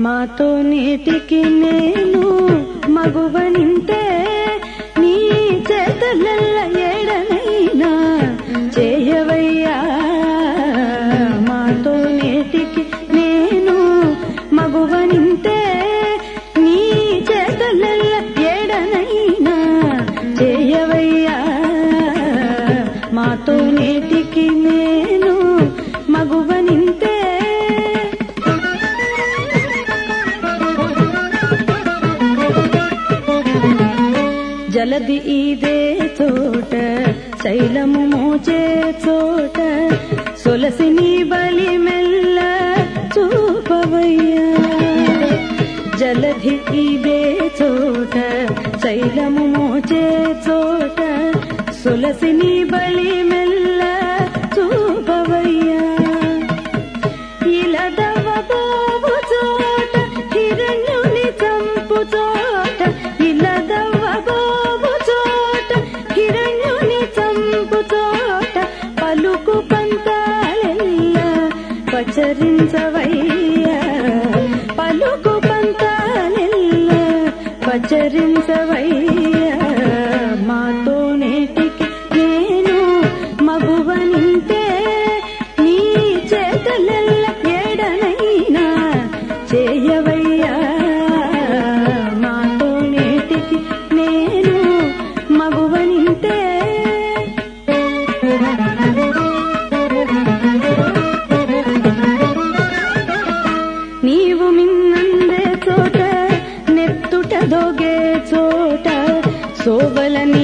మాతో నేటికి నేను మగువనింటే నీ చేతలల్ల ఏడనైనా చేయవయ్యా మాతో నేటికి నేను మగువనింటే నీ చేతలల్ల ఏడనైనా చేయవయ్యా మాతో నేటికి నేను మగువనింతే జలది ఇదే చోట శైలము మోచే చోట సొలసిని బలి మెల్ల చూపవయ్యా జలధి ఇదే చోట శైలము మోచే చోట సొలసిని బలి మెల్ల చూపవయ్యా ఇలదవ పోవు చోట హిరణ్యుని చంపు చోట ఇలదవ పోవు చోట హిరణ్యుని చంపు చోట పలుకు పంతాలెల్ల పచరించవయ్యా పలుకు పంతాలెల్ల పచరించవయ్యా మాతో నేటికి నేను మగువనింటే నీ చేతలెల్ల ఏడనైనా చేయవయ్యా మాతో నేటికి నేను మగువనింటే నీవు మిన్నందే చోట నెత్తుట దోగే చోట సోవలని